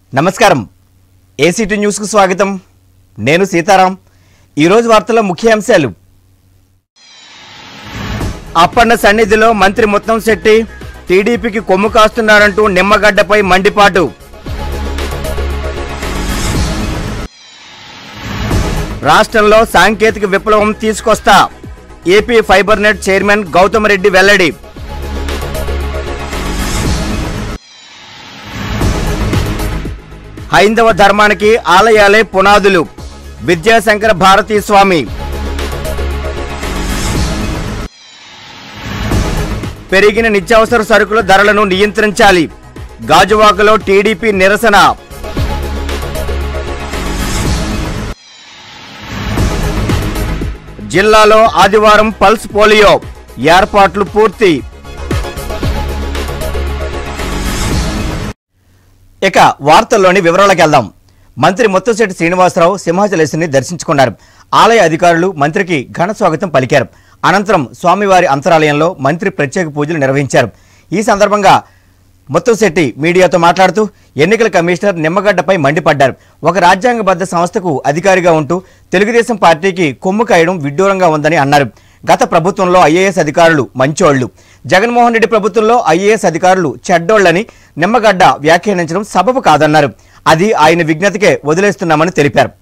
నమస్కారం ఏసీటీ న్యూస్కు స్వాగతం నేను సీతారాం ఈరోజు వార్తల ముఖ్యాంశాలు అప్పన్న సన్నిధిలో మంత్రి ముత్తం శెట్టి టీడీపీకి కొమ్ము కాస్తున్నారంటూ నిమ్మగడ్డపై మండిపాటు రాష్ట్రంలో సాంకేతిక విప్లవం తీసుకొస్తా AP fibre net chairman Gautam Reddy వెల్లడి హైందవ ధర్మానికి ఆలయాలే పునాదులు విద్యాశంకర భారతీ స్వామి పెరిగిన నిత్యావసర సరుకుల ధరలను నియంత్రించాలి గాజువాకలో టీడీపీ నిరసన జిల్లాలో ఆదివారం పల్స్ పోలియో ఏర్పాట్లు పూర్తి ఇక వార్తల్లోని వివరాలకు వెళ్దాం మంత్రి ముత్తంశెట్టి శ్రీనివాసరావు సింహాచలేశ్వరిని దర్శించుకున్నారు ఆలయ అధికారులు మంత్రికి ఘన స్వాగతం పలికారు అనంతరం స్వామివారి అంతరాలయంలో మంత్రి ప్రత్యేక పూజలు నిర్వహించారు ఈ సందర్భంగా ముత్తంశెట్టి మీడియాతో మాట్లాడుతూ ఎన్నికల కమిషనర్ నిమ్మగడ్డపై మండిపడ్డారు ఒక రాజ్యాంగబద్ధ సంస్థకు అధికారిగా ఉంటూ తెలుగుదేశం పార్టీకి కొమ్ము కాయడం విడ్డూరంగా ఉందని అన్నారు గత ప్రభుత్వంలో ఐఏఎస్ అధికారులు మంచోళ్లు జగన్మోహన్ రెడ్డి ప్రభుత్వంలో ఐఏఎస్ అధికారులు చెడ్డోళ్లని నిమ్మగడ్డ వ్యాఖ్యానించడం సబబు కాదన్నారు అది ఆయన విజ్ఞతకే వదిలేస్తున్నామని తెలిపారు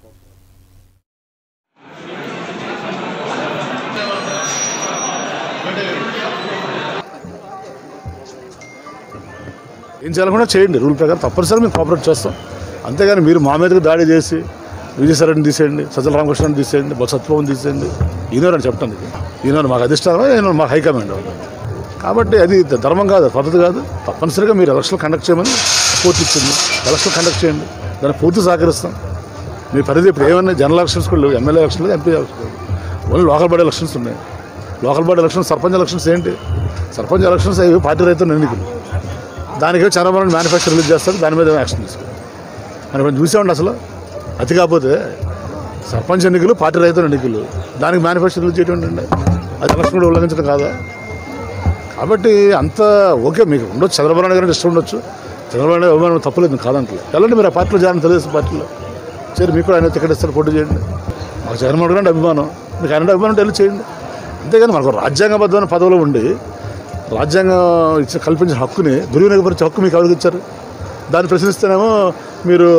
ఏం చేయాలనుకున్నా చేయండి రూల్ ప్రకారం తప్పనిసరి మేము కోఆపరేట్ చేస్తాం అంతేగాని మీరు మా మీదకి దాడి చేసి విజయసాయిని తీసేయండి సజ్జల రామకృష్ణని తీసేయండి బొత్స సత్యభావం తీసేయండి ఈయనని చెప్తాను ఈయన మాకు అధిష్టానం ఈయన మాకు హైకమాండ్ కాబట్టి అది ధర్మం కాదు పద్ధతి కాదు తప్పనిసరిగా మీరు ఎలక్షన్ కండక్ట్ చేయమని కోర్టు ఇచ్చింది ఎలక్షన్ కండక్ట్ చేయండి దానికి పూర్తి సహకరిస్తాం మీ పరిధి ఇప్పుడు ఏమన్నా జనరల్ ఎలక్షన్స్ కూడా లేవు ఎమ్మెల్యే ఎలక్షన్ లేదు ఎంపీ ఎలక్షన్ లేదు ఓన్లీ లోకల్ బాడీ ఎలక్షన్స్ ఉన్నాయి local body elections sarpanch elections ఏంటి సర్పంచ్ ఎలక్షన్స్ అవి పార్టీ రైతులు ఎన్నికలు దానికి చంద్రబాబు నాయుడు మేనిఫెస్టో రిలీజ్ చేస్తారు దాని మీద యాక్షన్ తీసుకోవాలి మనం ఇప్పుడు చూసామండి అసలు అతి కాకపోతే సర్పంచ్ ఎన్నికలు పార్టీ రైతుల ఎన్నికలు దానికి మేనిఫెస్టో రిలీజ్ చేయడం ఏంటండి అది ఎలక్షన్ కూడా ఉల్లంఘించడం కాదా కాబట్టి అంత ఓకే మీకు ఉండొచ్చు చంద్రబాబు నాయుడు గారికి ఇష్టం ఉండొచ్చు చంద్రబాబు నాయుడు అభిమానం తప్పలేదు కాదంటలే వెళ్ళండి మీరు ఆ పార్టీలో చేయాలని తెలుగుదేశం పార్టీలో సరే మీకు కూడా ఆయన టికెట్ ఇస్తారు పోటీ చేయండి మాకు జగన్మోహన్ గారి అభిమానం మీకు ఆయన అభిమానం ఉంటే వెళ్ళి చేయండి అంతేగాని మనకు రాజ్యాంగబద్ధమైన పదవిలో ఉండి రాజ్యాంగం ఇచ్చి కల్పించిన హక్కుని దుర్వినియోగపరిచే హక్కు మీకు ఎవరికి ఇచ్చారు దాన్ని ప్రశ్నిస్తేనేమో మీరు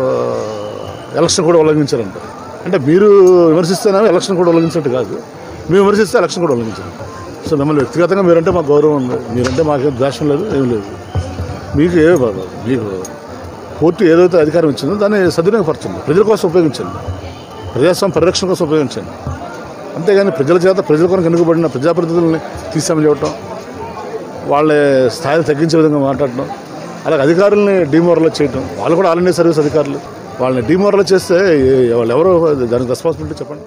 ఎలక్షన్ కూడా ఉల్లంఘించారంట అంటే మీరు విమర్శిస్తేనేమో ఎలక్షన్ కూడా ఉల్లంఘించినట్టు కాదు మేము విమర్శిస్తే ఎలక్షన్ కూడా ఉల్లంఘించారు సో మిమ్మల్ని వ్యక్తిగతంగా మీరంటే మాకు గౌరవం ఉంది మీరంటే మాకేం ద్వేషం లేదు ఏం లేదు మీకు ఏ బాబా మీకు కోర్టు ఏదైతే అధికారం ఇచ్చిందో దాన్ని సద్వినియోగపరచండి ప్రజల కోసం ఉపయోగించండి ప్రజాస్వామ్య పరిరక్షణ కోసం ఉపయోగించండి అంతేగాని ప్రజల చేత ప్రజల కొరకు ఎన్నుకబడిన ప్రజాప్రతినిధులని తీసామని చెప్పటం వాళ్ళ స్థాయిని తగ్గించే విధంగా మాట్లాడటం అలాగే అధికారుల్ని డిమోరలైజ్ చేయటం వాళ్ళు కూడా ఆల్ ఇండియా సర్వీస్ అధికారులు వాళ్ళని డిమోరలైజ్ చేస్తే ఏ- వాళ్ళు ఎవరు దానికి రెస్పాన్సిబిలిటీ చెప్పండి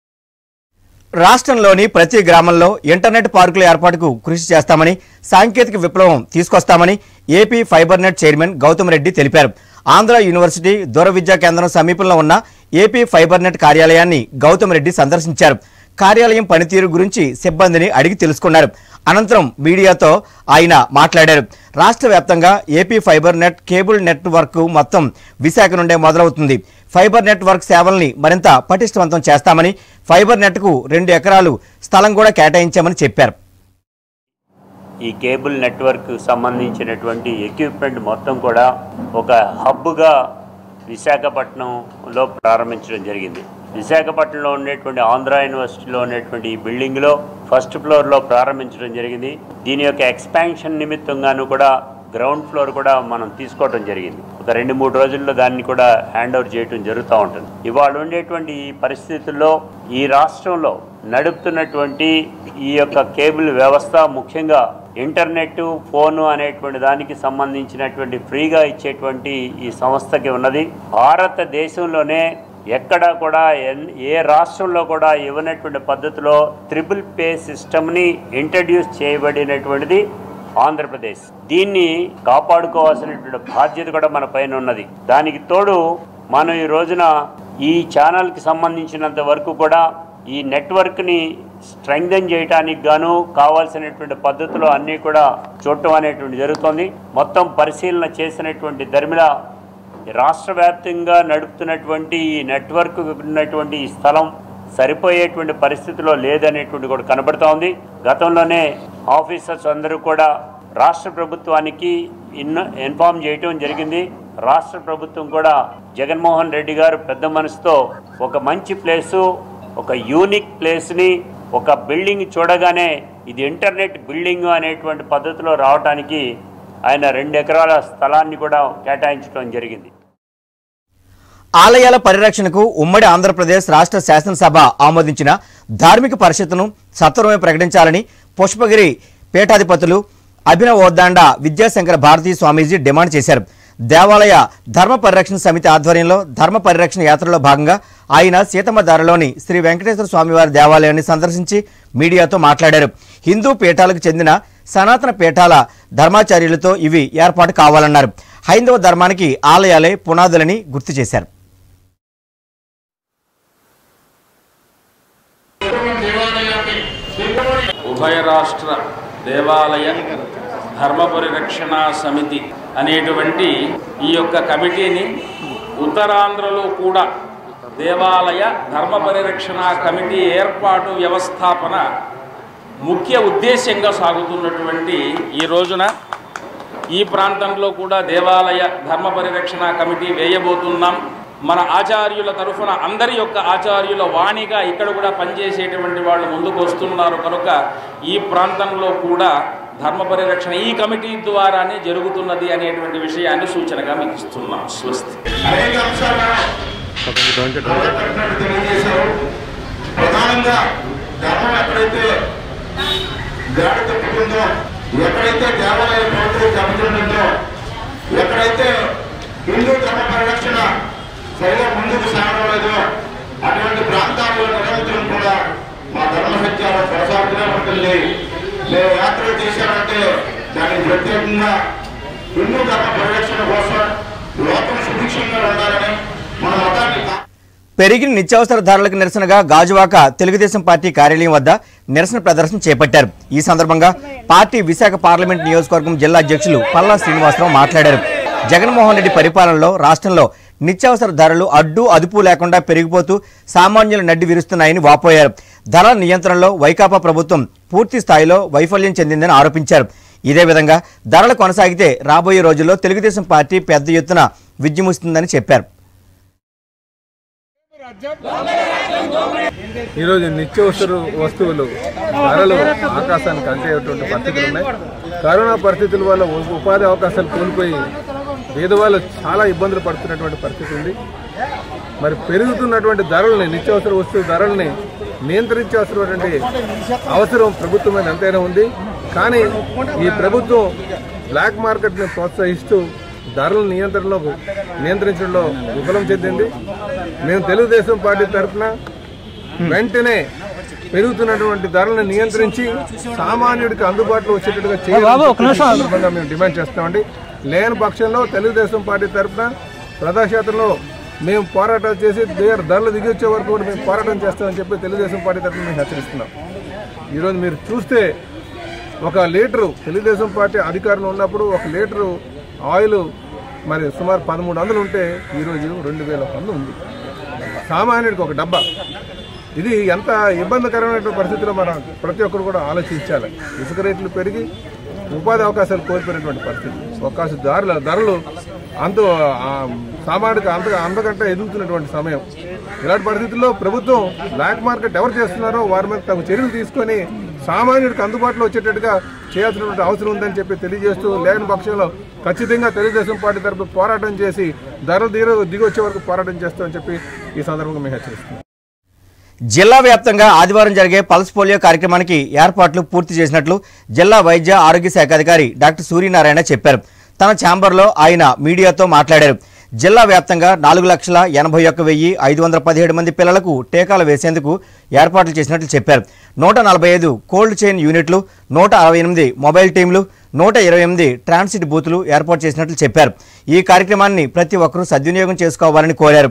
రాష్ట్రంలోని ప్రతి గ్రామంలో ఇంటర్నెట్ పార్కుల ఏర్పాటుకు కృషి చేస్తామని సాంకేతిక విప్లవం తీసుకొస్తామని AP fibre net chairman Gautam Reddy తెలిపారు ఆంధ్ర యూనివర్సిటీ దూర విద్యా కేంద్రం సమీపంలో ఉన్న ఏపీ ఫైబర్ నెట్ కార్యాలయాన్ని గౌతమ్ రెడ్డి సందర్శించారు కార్యాలయం పనితీరు గురించి సిబ్బందిని అడిగి తెలుసుకున్నారు అనంతరం మీడియాతో ఆయన మాట్లాడారు రాష్ట్ర వ్యాప్తంగా AP fibre net cable network మొత్తం విశాఖ నుండే మొదలవుతుంది ఫైబర్ నెట్వర్క్ సేవల్ని మరింత పటిష్టవంతం చేస్తామని ఫైబర్ నెట్కు రెండు ఎకరాలు స్థలం కూడా కేటాయించామని చెప్పారు ఈ కేబుల్ నెట్వర్క్ సంబంధించినటువంటి ఎక్విప్మెంట్ మొత్తం కూడా ఒక హబ్గా విశాఖపట్నంలో ప్రారంభించడం జరిగింది విశాఖపట్నంలో ఉండేటువంటి ఆంధ్ర యూనివర్సిటీలో ఉండేటువంటి ఈ బిల్డింగ్లో ఫస్ట్ ఫ్లోర్లో ప్రారంభించడం జరిగింది దీని యొక్క ఎక్స్పాన్షన్ నిమిత్తంగాను కూడా గ్రౌండ్ ఫ్లోర్ కూడా మనం తీసుకోవడం జరిగింది ఒక రెండు మూడు రోజుల్లో దాన్ని కూడా హ్యాండ్ ఓవర్ చేయడం జరుగుతూ ఉంటుంది ఇవాళ ఉండేటువంటి ఈ పరిస్థితుల్లో ఈ రాష్ట్రంలో నడుపుతున్నటువంటి ఈ యొక్క కేబుల్ వ్యవస్థ ముఖ్యంగా ఇంటర్నెట్ ఫోను అనేటువంటి దానికి సంబంధించినటువంటి ఫ్రీగా ఇచ్చేటువంటి ఈ సంస్థకి ఉన్నది భారతదేశంలోనే ఎక్కడా కూడా ఎన్- ఏ రాష్ట్రంలో కూడా ఇవ్వనటువంటి పద్ధతిలో త్రిబుల్ పే సిస్టమ్ని ఇంట్రడ్యూస్ చేయబడినటువంటిది ఆంధ్రప్రదేశ్ దీన్ని కాపాడుకోవాల్సినటువంటి బాధ్యత కూడా మన పైన ఉన్నది దానికి తోడు మనం ఈ రోజున ఈ ఛానల్కి సంబంధించినంత వరకు కూడా ఈ నెట్వర్క్ని స్ట్రెంగ్థెన్ చేయడానికి గాను కావాల్సినటువంటి పద్ధతులు అన్నీ కూడా చూడటం అనేటువంటి జరుగుతుంది మొత్తం పరిశీలన చేసినటువంటి ధర్మిల రాష్ట్ర వ్యాప్తంగా నడుపుతున్నటువంటి ఈ నెట్వర్క్ ఉన్నటువంటి ఈ స్థలం సరిపోయేటువంటి పరిస్థితిలో లేదనేటువంటి కూడా కనబడుతూ ఉంది గతంలోనే ఆఫీసర్స్ అందరూ కూడా రాష్ట్ర ప్రభుత్వానికి ఇన్ ఇన్ఫామ్ చేయటం జరిగింది రాష్ట్ర ప్రభుత్వం కూడా జగన్మోహన్ రెడ్డి గారు పెద్ద మనసుతో ఒక మంచి ప్లేసు ఒక యూనిక్ ప్లేస్ని ఒక బిల్డింగ్ చూడగానే ఇది ఇంటర్నెట్ బిల్డింగ్ అనేటువంటి పద్ధతిలో రావడానికి ఆయన రెండు ఎకరాల స్థలాన్ని కూడా కేటాయించడం జరిగింది ఆలయాల పరిరక్షణకు ఉమ్మడి ఆంధ్రప్రదేశ్ రాష్ట్ర శాసనసభ ఆమోదించిన ధార్మిక పరిషత్తును సత్వరమే ప్రకటించాలని పుష్పగిరి పీఠాధిపతులు అభినవ్ ఓద్దాండ విద్యాశంకర భారతీ స్వామీజీ డిమాండ్ చేశారు దేవాలయ ధర్మ పరిరక్షణ సమితి ఆధ్వర్యంలో ధర్మ పరిరక్షణ యాత్రలో భాగంగా ఆయన సీతమ్మధారలోని శ్రీ వెంకటేశ్వర స్వామివారి దేవాలయాన్ని సందర్శించి మీడియాతో మాట్లాడారు హిందూ పీఠాలకు చెందిన సనాతన పీఠాల ధర్మాచార్యులతో ఇవి ఏర్పాటు కావాలన్నారు హైందవ ధర్మానికి ఆలయాలే పునాదులని గుర్తు చేశారు ఉభయ రాష్ట్ర దేవాలయ ధర్మ పరిరక్షణ సమితి అనేటువంటి ఈ యొక్క కమిటీని ఉత్తరాంధ్రలో కూడా దేవాలయ ధర్మ పరిరక్షణ కమిటీ ఏర్పాటు వ్యవస్థాపన ముఖ్య ఉద్దేశ్యంగా సాగుతున్నటువంటి ఈ రోజున ఈ ప్రాంతంలో కూడా దేవాలయ ధర్మ పరిరక్షణ కమిటీ వేయబోతున్నాం మన ఆచార్యుల తరఫున అందరి యొక్క ఆచార్యుల వాణిగా ఇక్కడ కూడా పనిచేసేటువంటి వాళ్ళు ముందుకు వస్తున్నారు కనుక ఈ ప్రాంతంలో కూడా ధర్మ పరిరక్షణ ఈ కమిటీ ద్వారానే జరుగుతున్నది అనేటువంటి విషయాన్ని సూచనగా మీకు ఇస్తున్నాం స్వస్తి అనేక అంశాలను తెలియజేశారు ప్రధానంగా ధర్మం ఎక్కడైతే గాడి తప్పుతుందో ఎక్కడైతే దేవాలయ ప్రవర్తన దెబ్బతింటుందో ఎక్కడైతే హిందూ ధర్మ పరిరక్షణ సరిగా ముందుకు సాగడం లేదో అటువంటి ప్రాంతాల్లో నిరంతరం కూడా మా ధర్మ సత్యాలు కొనసాగుతూనే ఉంటుంది మేము యాత్రలు చేశామంటే దానికి ప్రత్యేకంగా హిందూ ధర్మ పరిరక్షణ కోసం లోకం సుభిక్షంగా ఉండాలని మన మతాన్ని కా- పెరిగిన నిత్యావసర ధరలకు నిరసనగా గాజువాక తెలుగుదేశం పార్టీ కార్యాలయం వద్ద నిరసన ప్రదర్శన చేపట్టారు ఈ సందర్భంగా పార్టీ విశాఖ పార్లమెంట్ నియోజకవర్గం జిల్లా అధ్యక్షులు పల్లా శ్రీనివాసరావు మాట్లాడారు జగన్మోహన్ రెడ్డి పరిపాలనలో రాష్ట్రంలో నిత్యావసర ధరలు అడ్డు అదుపు లేకుండా పెరిగిపోతూ సామాన్యుల నడ్డి విరుస్తున్నాయని వాపోయారు ధరల నియంత్రణలో వైకాపా ప్రభుత్వం పూర్తి స్థాయిలో వైఫల్యం చెందిందని ఆరోపించారు ఇదే విధంగా ధరలు కొనసాగితే రాబోయే రోజుల్లో తెలుగుదేశం పార్టీ పెద్ద ఎత్తున విజృంభిస్తుందని చెప్పారు ఈరోజు నిత్యావసర వస్తువులు ధరలు ఆకాశానికి అందేటువంటి పరిస్థితులు ఉన్నాయి కరోనా పరిస్థితుల వల్ల ఉ- ఉపాధి అవకాశాలు కోల్పోయి పేదవాళ్ళు చాలా ఇబ్బందులు పడుతున్నటువంటి పరిస్థితి ఉంది మరి పెరుగుతున్నటువంటి ధరల్ని నిత్యావసర వస్తువు ధరల్ని నియంత్రించాల్సినటువంటి అవసరం ప్రభుత్వం మీద ఎంతైనా ఉంది కానీ ఈ ప్రభుత్వం బ్లాక్ మార్కెట్ని ప్రోత్సహిస్తూ ధరల నియంత్రణలో నియంత్రించడంలో విఫలం చెందింది మేము తెలుగుదేశం పార్టీ తరఫున వెంటనే పెరుగుతున్నటువంటి ధరలను నియంత్రించి సామాన్యుడికి అందుబాటులో వచ్చేటట్టుగా చేయాలని సందర్భంగా మేము డిమాండ్ చేస్తామండి లేని పక్షంలో తెలుగుదేశం పార్టీ తరఫున ప్రజాక్షేత్రంలో మేము పోరాటాలు చేసి దే- ధరలు దిగి వచ్చే వరకు కూడా మేము పోరాటం చేస్తామని చెప్పి తెలుగుదేశం పార్టీ తరఫున మేము హెచ్చరిస్తున్నాం ఈరోజు మీరు చూస్తే ఒక లీటరు తెలుగుదేశం పార్టీ అధికారంలో ఉన్నప్పుడు ఒక లీటరు ఆయిల్ మరి సుమారు పదమూడు వందలు ఉంటే ఈరోజు రెండు వేల వందలు ఉంది సామాన్యుడికి ఒక డబ్బా ఇది ఎంత ఇబ్బందికరమైన పరిస్థితిలో మనం ప్రతి ఒక్కరు కూడా ఆలోచించాలి ఇసుక రేట్లు పెరిగి ఉపాధి అవకాశాలు కోల్పోయినటువంటి పరిస్థితి అవకాశ ధరల ధరలు అంత ఆ, సామాన్యుడికి అంత అంతకంటే ఎదుగుతున్నటువంటి సమయం ఇలాంటి పరిస్థితుల్లో ప్రభుత్వం బ్లాక్ మార్కెట్ ఎవరు చేస్తున్నారో వారి మీద తగు చర్యలు తీసుకొని సామాన్యుడికి అందుబాటులో వచ్చేటట్టుగా చేయాల్సినటువంటి అవసరం ఉందని చెప్పి తెలియజేస్తూ లేని పక్షంలో ఖచ్చితంగా తెలుగుదేశం పార్టీ తరపు పోరాటం చేసి ధరలు దిగ దిగొచ్చే వరకు పోరాటం చేస్తామని చెప్పి ఈ సందర్భంగా మేము హెచ్చరిస్తున్నాం జిల్లా వ్యాప్తంగా ఆదివారం జరిగే పల్స్ పోలియో కార్యక్రమానికి ఏర్పాట్లు పూర్తి చేసినట్లు జిల్లా వైద్య ఆరోగ్య శాఖ అధికారి డాక్టర్ సూర్యనారాయణ చెప్పారు తన ఛాంబర్లో ఆయన మీడియాతో మాట్లాడారు జిల్లా వ్యాప్తంగా నాలుగు లక్షల ఎనభై ఒక్క వెయ్యి ఐదు వందల పదిహేడు మంది పిల్లలకు టీకాలు వేసేందుకు ఏర్పాట్లు చేసినట్లు చెప్పారు నూట నలభై ఐదు కోల్డ్ చైన్ యూనిట్లు నూట అరవై ఎనిమిది మొబైల్ టీంలు నూట ఇరవై ఎనిమిది ట్రాన్సిట్ బూతులు ఏర్పాటు చేసినట్లు చెప్పారు ఈ కార్యక్రమాన్ని ప్రతి ఒక్కరూ సద్వినియోగం చేసుకోవాలని కోరారు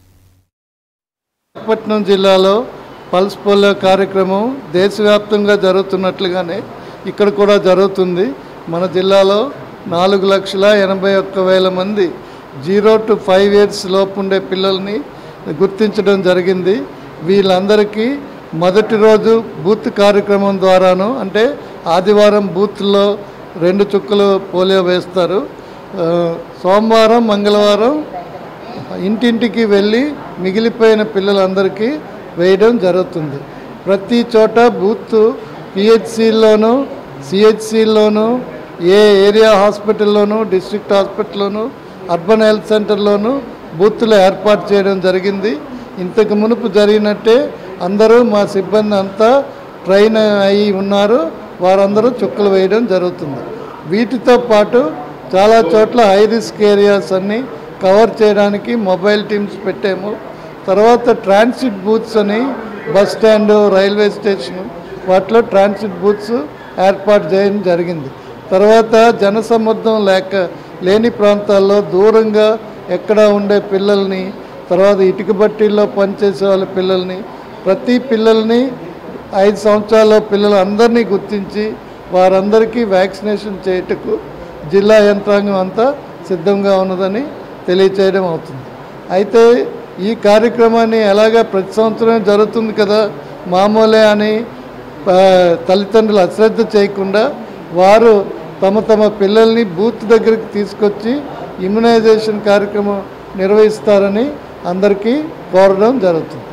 విశాఖపట్నం జిల్లాలో పల్స్ పోలియో కార్యక్రమం దేశవ్యాప్తంగా జరుగుతున్నట్లుగానే ఇక్కడ కూడా జరుగుతుంది మన జిల్లాలో నాలుగు లక్షల ఎనభై ఒక్క వేల మంది జీరో టు ఫైవ్ ఇయర్స్ లోపు ఉండే పిల్లల్ని గుర్తించడం జరిగింది వీళ్ళందరికీ మొదటి రోజు బూత్ కార్యక్రమం ద్వారాను అంటే ఆదివారం బూత్లో రెండు చుక్కలు పోలియో వేస్తారు ఆ, సోమవారం మంగళవారం ఇంటింటికి వెళ్ళి మిగిలిపోయిన పిల్లలందరికీ వేయడం జరుగుతుంది ప్రతి చోట బూత్ పిహెచ్సిలోను సిహెచ్సిలోను ఏ ఏరియా హాస్పిటల్లోను డిస్ట్రిక్ట్ హాస్పిటల్లోను అర్బన్ హెల్త్ సెంటర్లోను బూత్లు ఏర్పాటు చేయడం జరిగింది ఇంతకు మునుపు జరిగినట్టే అందరూ మా సిబ్బంది అంతా ట్రైన్ అయి ఉన్నారు వారందరూ చుక్కలు వేయడం జరుగుతుంది వీటితో పాటు చాలా చోట్ల హై రిస్క్ ఏరియాస్ అన్ని కవర్ చేయడానికి మొబైల్ టీమ్స్ పెట్టాము తర్వాత ట్రాన్సిట్ బూత్స్ అని బస్ స్టాండ్ రైల్వే స్టేషన్ వాటిలో ట్రాన్సిట్ బూత్స్ ఏర్పాటు చేయడం జరిగింది తర్వాత జనసముద్రం లేక లేని ప్రాంతాల్లో దూరంగా ఎక్కడ ఉండే పిల్లల్ని తర్వాత ఇటుక బట్టీల్లో పనిచేసే వాళ్ళ పిల్లల్ని ప్రతి పిల్లల్ని ఐదు సంవత్సరాల పిల్లలందరినీ గుర్తించి వారందరికీ వ్యాక్సినేషన్ చేయుటకు జిల్లా యంత్రాంగం అంతా సిద్ధంగా ఉన్నదని తెలియచేయడం అవుతుంది అయితే ఈ కార్యక్రమాన్ని ఎలాగా ప్రతి సంవత్సరం జరుగుతుంది కదా మామూలే అని ఆ, తల్లిదండ్రులు అశ్రద్ధ చేయకుండా వారు తమ తమ పిల్లల్ని బూత్ దగ్గరికి తీసుకొచ్చి ఇమ్యునైజేషన్ కార్యక్రమం నిర్వహిస్తారని అందరికీ కోరడం జరుగుతుంది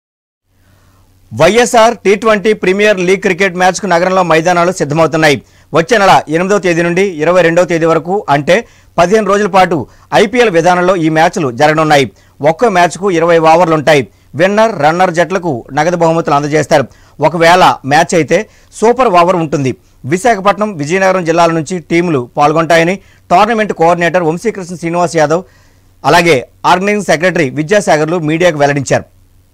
YSR T twenty premier league cricket మ్యాచ్కు నగరంలో మైదానాలు సిద్ధమవుతున్నాయి వచ్చే నెల ఎనిమిదవ తేదీ నుండి ఇరవై రెండవ తేదీ వరకు అంటే పదిహేను రోజుల పాటు ఐపీఎల్ విధానంలో ఈ మ్యాచ్లు జరగనున్నాయి ఒక్కో మ్యాచ్కు ఇరవై ఓవర్లుంటాయి విన్నర్ రన్నర్ జట్లకు నగదు బహుమతులు అందజేస్తారు ఒకవేళ మ్యాచ్ అయితే సూపర్ ఓవర్ ఉంటుంది విశాఖపట్నం విజయనగరం జిల్లాల నుంచి టీములు పాల్గొంటాయని టోర్నమెంట్ కోఆర్డినేటర్ వంశీకృష్ణ శ్రీనివాస్ యాదవ్ అలాగే ఆర్గనైజింగ్ సెక్రటరీ విద్యాసాగర్లు మీడియాకు వెల్లడించారు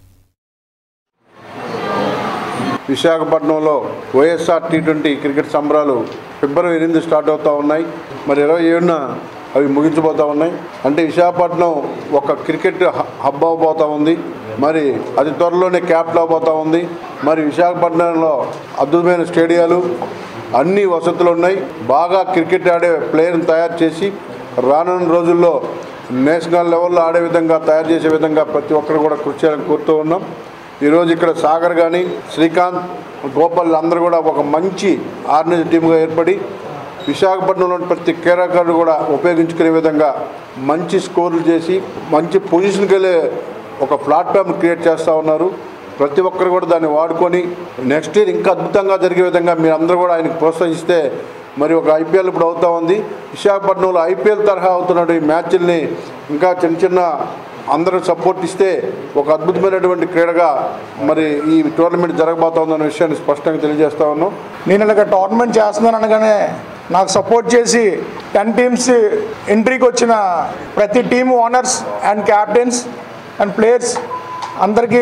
విశాఖపట్నంలో వైఎస్ఆర్ టీ ట్వంటీ క్రికెట్ సంబరాలు ఫిబ్రవరి ఎనిమిది స్టార్ట్ అవుతూ ఉన్నాయి మరి ఇరవై ఏడున అవి ముగించబోతూ ఉన్నాయి అంటే విశాఖపట్నం ఒక క్రికెట్ హ- హబ్ అవబోతూ ఉంది మరి అతి త్వరలోనే క్యాపిటల్ అవబోతూ ఉంది మరి విశాఖపట్నంలో అద్భుతమైన స్టేడియాలు అన్ని వసతులు ఉన్నాయి బాగా క్రికెట్ ఆడే ప్లేయర్ని తయారు చేసి రానున్న రోజుల్లో నేషనల్ లెవెల్లో ఆడే విధంగా తయారు చేసే విధంగా ప్రతి ఒక్కరు కూడా కృషి చేయాలని కోరుతూ ఉన్నాం ఈరోజు ఇక్కడ సాగర్ కానీ శ్రీకాంత్ గోపాల్ అందరూ కూడా ఒక మంచి ఆర్గనైజ్ టీమ్గా ఏర్పడి విశాఖపట్నంలోని ప్రతి క్రీడాకారుడు కూడా ఉపయోగించుకునే విధంగా మంచి స్కోర్లు చేసి మంచి పొజిషన్కి వెళ్ళే ఒక ప్లాట్ఫామ్ క్రియేట్ చేస్తూ ఉన్నారు ప్రతి ఒక్కరు కూడా దాన్ని వాడుకొని నెక్స్ట్ ఇయర్ ఇంకా అద్భుతంగా జరిగే విధంగా మీరు అందరూ కూడా ఆయనకు ప్రోత్సహిస్తే మరి ఒక ఐపీఎల్ ఇప్పుడు అవుతా ఉంది విశాఖపట్నంలో ఐపీఎల్ తరహా అవుతున్న ఈ మ్యాచ్ల్ని ఇంకా చిన్న చిన్న అందరూ సపోర్ట్ ఇస్తే ఒక అద్భుతమైనటువంటి క్రీడగా మరి ఈ టోర్నమెంట్ జరగబోతోందన్న విషయాన్ని స్పష్టంగా తెలియజేస్తా ఉన్నాం నేను ఇలాగ టోర్నమెంట్ చేస్తున్నాను అనగానే నాకు సపోర్ట్ చేసి టెన్ టీమ్స్ ఎంట్రీకి వచ్చిన ప్రతి team owners and captains and players అందరికీ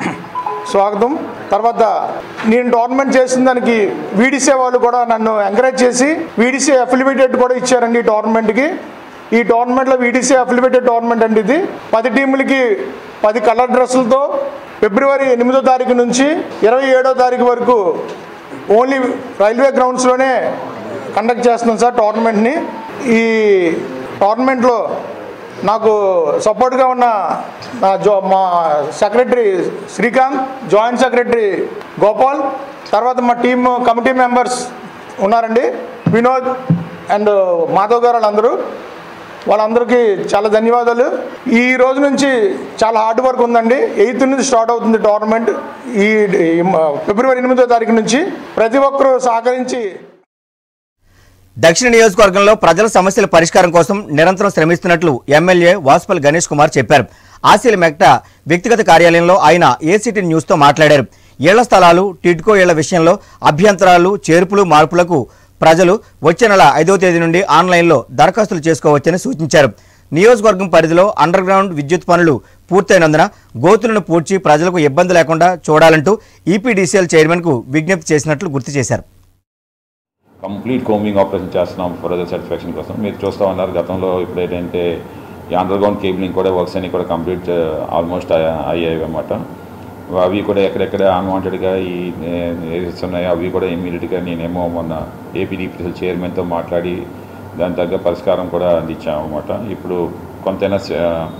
స్వాగతం తర్వాత నేను టోర్నమెంట్ చేసిన దానికి వీడిసే వాళ్ళు కూడా నన్ను ఎంకరేజ్ చేసి వీడిసే అఫిలివేటెడ్ కూడా ఇచ్చారండి ఈ టోర్నమెంట్కి ఈ టోర్నమెంట్లో వీడిసీ అఫిలివేటెడ్ టోర్నమెంట్ అండి ఇది పది టీములకి పది కలర్ డ్రెస్సులతో ఫిబ్రవరి ఎనిమిదో తారీఖు నుంచి ఇరవై ఏడో తారీఖు వరకు ఓన్లీ రైల్వే గ్రౌండ్స్లోనే కండక్ట్ చేస్తున్నాం సార్ టోర్నమెంట్ని ఈ టోర్నమెంట్లో నాకు సపోర్ట్గా ఉన్న నా జో మా secretary Srikanth joint secretary Gopal తర్వాత మా టీమ్ కమిటీ మెంబర్స్ ఉన్నారండి వినోద్ అండ్ మాధవ్ గారు వాళ్ళందరూ వాళ్ళందరికీ చాలా ధన్యవాదాలు ఈ రోజు నుంచి చాలా హార్డ్ వర్క్ ఉందండి ఎయిత్ నుంచి స్టార్ట్ అవుతుంది టోర్నమెంట్ ఈ ఈ ఫిబ్రవరి ఎనిమిదో తారీఖు నుంచి ప్రతి ఒక్కరూ సహకరించి దక్షిణ నియోజకవర్గంలో ప్రజల సమస్యల పరిష్కారం కోసం నిరంతరం శ్రమిస్తున్నట్లు ఎమ్మెల్యే వాసుపల్ గణేష్ కుమార్ చెప్పారు ఆశీల మెక్ట వ్యక్తిగత కార్యాలయంలో ఆయన ఏసీటీ న్యూస్తో మాట్లాడారు ఇళ్ల స్థలాలు టిడ్కో ఇళ్ల విషయంలో అభ్యంతరాలు చేర్పులు మార్పులకు ప్రజలు వచ్చే నెల ఐదవ తేదీ నుండి ఆన్లైన్లో దరఖాస్తులు చేసుకోవచ్చని సూచించారు నియోజకవర్గం పరిధిలో అండర్ గ్రౌండ్ విద్యుత్ పనులు పూర్తయినందున గోతులను పూడ్చి ప్రజలకు ఇబ్బంది లేకుండా చూడాలంటూ ఈపీడీసీఎల్ చైర్మన్కు విజ్ఞప్తి చేసినట్లు గుర్తు చేశారు కంప్లీట్ కోమింగ్ ఆపరేషన్ చేస్తున్నాం ఫర్దర్ సాటిస్ఫాక్షన్ కోసం మీరు చూస్తూ ఉన్నారు గతంలో ఇప్పుడు ఏంటంటే ఈ అండర్ గ్రౌండ్ కేబులింగ్ కూడా వర్క్స్ అన్ని కూడా కంప్లీట్ ఆల్మోస్ట్ అయ్యాయి అన్నమాట అవి కూడా ఎక్కడెక్కడ అన్వాంటెడ్గా ఈ ఏరియాస్ ఉన్నాయో అవి కూడా ఇమీడియట్గా నేనేమో మొన్న ఏపీడీపీసీఎల్ చైర్మన్తో మాట్లాడి దాని తగ్గ పరిష్కారం కూడా అందించాము అనమాట ఇప్పుడు కొంతైనా స-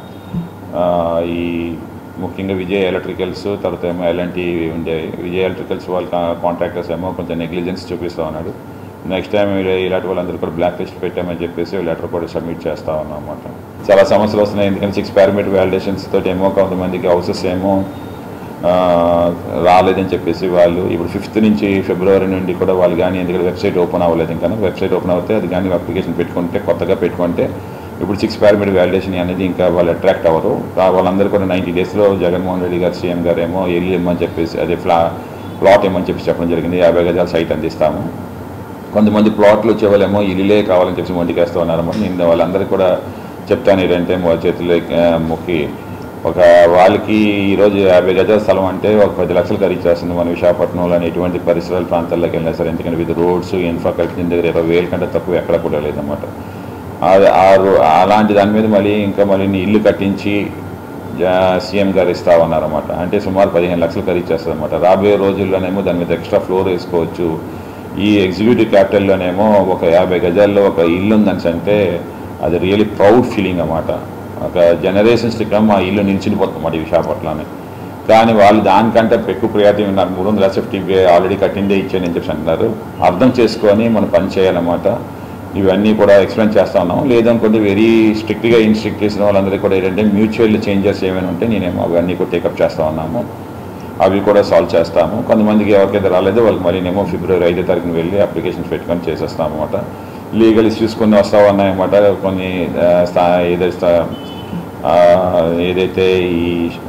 ఆ, ఈ ముఖ్యంగా విజయ్ ఎలక్ట్రికల్స్ తర్వాత ఏమో ఎలాంటి ఉండే విజయ్ ఎలక్ట్రికల్స్ వాళ్ళ కాంట్రాక్టర్స్ ఏమో కొంచెం నెగ్లిజెన్స్ చూపిస్తూ ఉన్నాడు నెక్స్ట్ టైం ఇలా- ఇలాంటి వాళ్ళందరూ కూడా బ్లాక్ లిస్ట్ పెట్టామని చెప్పేసి లెటర్ కూడా సబ్మిట్ చేస్తా ఉన్నాం అనమాట చాలా సమస్యలు వస్తున్నాయి ఎందుకంటే సిక్స్ పారామీటర్ వ్యాలిడేషన్స్ తోటి ఏమో కొంతమందికి హౌసెస్ ఏమో ఆ, రాలేదని చెప్పేసి వాళ్ళు ఇప్పుడు ఫిఫ్త్ నుంచి ఫిబ్రవరి నుండి కూడా వాళ్ళు కానీ ఎందుకంటే వెబ్సైట్ ఓపెన్ అవ్వలేదు ఇంకా వెబ్సైట్ ఓపెన్ అవుతే అది కానీ అప్లికేషన్ పెట్టుకుంటే కొత్తగా పెట్టుకుంటే ఇప్పుడు సిక్స్ పారామీటర్ వ్యాలిడేషన్ అనేది ఇంకా వాళ్ళు అట్రాక్ట్ అవ్వరు ఆ వాళ్ళందరూ కూడా నైంటీ డేస్లో జగన్మోహన్ రెడ్డి గారు సీఎం గారు ఏమో ఇల్లు ఇమ్మని చెప్పేసి అదే ఫ్లా ప్లాట్ ఇమ్మని చెప్పి చెప్పడం జరిగింది యాభై గజాల సైట్ అందిస్తాము కొంతమంది ప్లాట్లు వచ్చే వాళ్ళేమో ఇల్లులే కావాలని చెప్పి మొండికేస్తూ ఉన్నారన్నమాట నేను వాళ్ళందరికీ కూడా చెప్తాను ఏంటంటే వాళ్ళ చేతుల్లో ఆ, మొక్కి ఒక వాళ్ళకి ఈరోజు యాభై గజాల స్థలం అంటే ఒక పది లక్షలు ఖరీదు చేస్తుంది మన విశాఖపట్నంలోని ఎటువంటి పరిసరాల ప్రాంతాల్లోకి వెళ్ళినా సరే ఎందుకంటే విత్ రోడ్స్ ఇన్ఫ్రాస్ట్రక్చర్ దగ్గర ఇరవై వేల కంటే తక్కువ ఎక్కడ కూడా లేదన్నమాట ఆ- ఆ రో- అలాంటి దాని మీద మళ్ళీ ఇంకా మళ్ళీ నీ ఇల్లు కట్టించి జా- సీఎం గారు ఇస్తా ఉన్నారన్నమాట అంటే సుమారు పదిహేను లక్షలు ఖరీదు చేస్తుంది అనమాట రాబోయే రోజుల్లోనేమో దాని మీద ఎక్స్ట్రా ఫ్లోర్ వేసుకోవచ్చు ఈ ఎగ్జిక్యూటివ్ క్యాపిటల్లోనేమో ఒక యాభై గజాల్లో ఒక ఇల్లు ఉందని అంటే అది రియలీ ప్రౌడ్ ఫీలింగ్ అన్నమాట ఒక జనరేషన్స్ క్రితం ఆ ఇల్లు నిలిచిపోతుంది మాట విశాఖపట్నంలోనే కానీ వాళ్ళు దానికంటే ఎక్కువ ప్రియారిటీ ఉన్నారు మూడు వందల ఎస్ఎఫ్టీ ఆల్రెడీ కట్టిందే ఇచ్చానని చెప్పి అంటున్నారు అర్థం చేసుకొని మనం పని చేయాలన్నమాట ఇవన్నీ కూడా ఎక్స్ప్లెయిన్ చేస్తా ఉన్నాం లేదనుకుంటే వెరీ స్ట్రిక్ట్గా ఇన్స్ట్రిక్ట్ చేసిన వాళ్ళందరికీ కూడా ఏంటంటే మ్యూచువల్ చేంజెస్ ఏమైనా ఉంటే నేనేమో అవన్నీ కూడా టేకప్ చేస్తా ఉన్నాము అవి కూడా సాల్వ్ చేస్తాము కొంతమందికి ఎవరికైతే రాలేదో వాళ్ళకి మళ్ళీ నేమో ఫిబ్రవరి ఐదో తారీఖున వెళ్ళి అప్లికేషన్స్ పెట్టుకొని చేసేస్తాం అనమాట లీగల్ ఇష్యూస్ కొన్ని వస్తూ ఉన్నాయన్నమాట కొన్ని ఆ, స్థా ఏదైతే స్థా- ఆ, ఏదైతే ఈ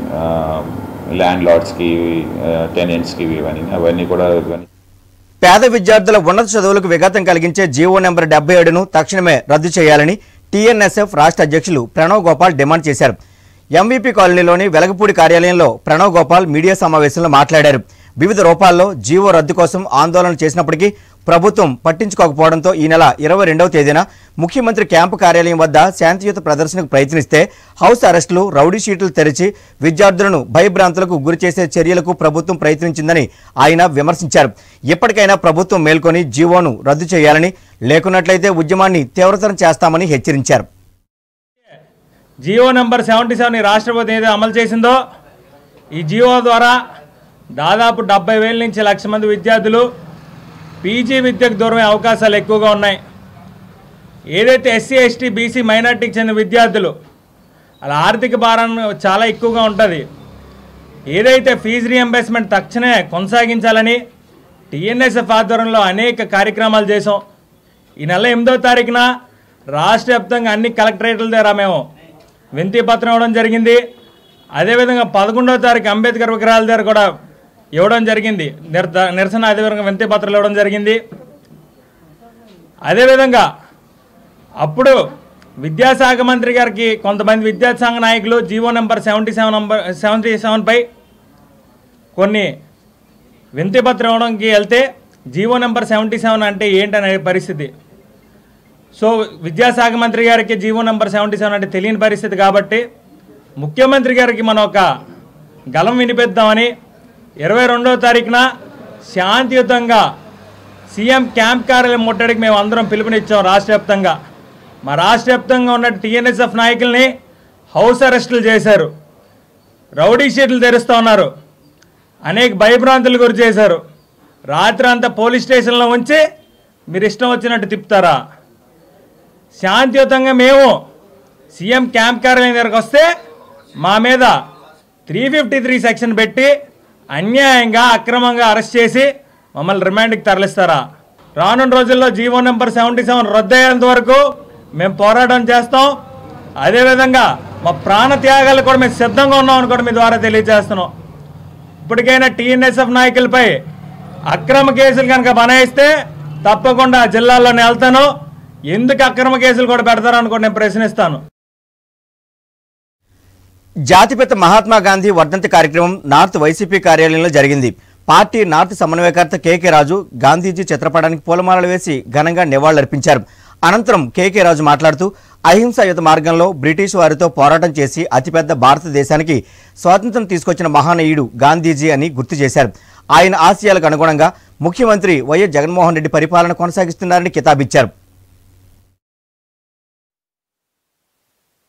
ల్యాండ్ లార్డ్స్కి టెనెంట్స్కి ఇవన్నీ అవన్నీ కూడా ఇవన్నీ పేద విద్యార్థుల ఉన్నత చదువులకు విఘాతం కలిగించే జీవో నెంబర్ డెబ్బై ఏడును తక్షణమే రద్దు చేయాలని టీఎన్ఎస్ఎఫ్ రాష్ట్ర అధ్యక్షులు ప్రణవ్ గోపాల్ డిమాండ్ చేశారు ఎంవీపీ కాలనీలోని వెలగపూడి కార్యాలయంలో ప్రణవ్ గోపాల్ మీడియా సమావేశంలో మాట్లాడారు వివిధ రూపాల్లో జీవో రద్దు కోసం ఆందోళన చేసినప్పటికీ ప్రభుత్వం పట్టించుకోకపోవడంతో ఈ నెల ఇరవై రెండవ తేదీన ముఖ్యమంత్రి క్యాంపు కార్యాలయం వద్ద శాంతియుత ప్రదర్శనకు ప్రయత్నిస్తే హౌస్ అరెస్టులు రౌడీ షీట్లు తెరిచి విద్యార్థులను భయభ్రాంతులకు గురి చేసే చర్యలకు ప్రభుత్వం ప్రయత్నించిందని ఆయన విమర్శించారు ఇప్పటికైనా ప్రభుత్వం మేల్కొని జీవోను రద్దు చేయాలని లేకున్నట్లయితే ఉద్యమాన్ని తీవ్రతరం చేస్తామని హెచ్చరించారు జియో నెంబర్ సెవెంటీ సెవెన్ రాష్ట్రపతి ఏదో అమలు చేసిందో ఈ జియో ద్వారా దాదాపు డెబ్బై వేల నుంచి లక్ష మంది విద్యార్థులు పీజీ విద్యకు దూరమే అవకాశాలు ఎక్కువగా ఉన్నాయి ఏదైతే ఎస్సీ ఎస్టీ బీసీ మైనార్టీకి చెందిన విద్యార్థులు అలా ఆర్థిక భారం చాలా ఎక్కువగా ఉంటుంది ఏదైతే ఫీజు రీఎంబర్స్మెంట్ తక్షణమే కొనసాగించాలని టీఎన్ఎస్ఎఫ్ ఆధ్వర్యంలో అనేక కార్యక్రమాలు చేసాం ఈ నెల ఎనిమిదో తారీఖున రాష్ట్ర వ్యాప్తంగా అన్ని కలెక్టరేట్ల దగ్గర మేము వినతి పత్రం ఇవ్వడం జరిగింది అదేవిధంగా పదకొండవ తారీఖు అంబేద్కర్ విగ్రహాల దగ్గర కూడా ఇవ్వడం జరిగింది నిర్ నిరసన అదేవిధంగా వినతి పత్రాలు ఇవ్వడం జరిగింది అదేవిధంగా అప్పుడు విద్యాశాఖ మంత్రి గారికి కొంతమంది విద్యాసంఘ నాయకులు GO number seventy seven number seventy సెవెన్పై కొన్ని వినతి పత్రం ఇవ్వడానికి వెళ్తే జీవో నెంబర్ సెవెంటీ సెవెన్ అంటే ఏంటనే పరిస్థితి సో విద్యాశాఖ మంత్రి గారికి జీవో నెంబర్ సెవెంటీ సెవెన్ అంటే తెలియని పరిస్థితి కాబట్టి ముఖ్యమంత్రి గారికి మనం ఒక గలం వినిపిద్దామని ఇరవై రెండవ తారీఖున శాంతియుతంగా సీఎం క్యాంప్ కార్యాలయం ముట్టడికి మేము అందరం పిలుపునిచ్చాం రాష్ట్ర వ్యాప్తంగా మా రాష్ట్ర వ్యాప్తంగా ఉన్న టీఎన్ఎస్ఎఫ్ నాయకుల్ని హౌస్ అరెస్టులు చేశారు రౌడీ షీట్లు తెరుస్తూ ఉన్నారు అనేక భయభ్రాంతులు గురి చేశారు రాత్రి అంతా పోలీస్ స్టేషన్లో ఉంచి మీరు ఇష్టం వచ్చినట్టు తిప్పుతారా శాంతియుతంగా మేము సీఎం క్యాంప్ కార్యాలయం దగ్గరకు వస్తే మా మీద త్రీ ఫిఫ్టీ త్రీ సెక్షన్ పెట్టి అన్యాయంగా అక్రమంగా అరెస్ట్ చేసి మమ్మల్ని రిమాండ్కి తరలిస్తారా రానున్న రోజుల్లో జీవో నెంబర్ సెవెంటీ సెవెన్ రద్దయ్యేంత వరకు మేము పోరాటం చేస్తాం అదేవిధంగా మా ప్రాణ త్యాగాలు కూడా మేము సిద్ధంగా ఉన్నామని కూడా మీ ద్వారా తెలియజేస్తున్నాం ఇప్పటికైనా టీఎన్ఎస్ఎఫ్ నాయకులపై అక్రమ కేసులు కనుక బనాయిస్తే తప్పకుండా ఆ జిల్లాల్లోనే వెళ్తాను ఎందుకు అక్రమ కేసులు కూడా పెడతారని కూడా నేను ప్రశ్నిస్తాను జాతిపిత మహాత్మా గాంధీ వర్ధంతి కార్యక్రమం నార్త్ వైసీపీ కార్యాలయంలో జరిగింది పార్టీ నార్త్ సమన్వయకర్త కేకే రాజు గాంధీజీ చిత్రపటానికి పూలమాలలు వేసి ఘనంగా నివాళులర్పించారు అనంతరం కేకే రాజు మాట్లాడుతూ అహింసాయుత మార్గంలో బ్రిటిష్ వారితో పోరాటం చేసి అతిపెద్ద భారతదేశానికి స్వాతంత్రం తీసుకొచ్చిన మహానీయుడు గాంధీజీ అని గుర్తు చేశారు ఆయన ఆశయాలకు అనుగుణంగా ముఖ్యమంత్రి వైఎస్ జగన్మోహన్ రెడ్డి పరిపాలన కొనసాగిస్తున్నారని కితాబిచ్చారు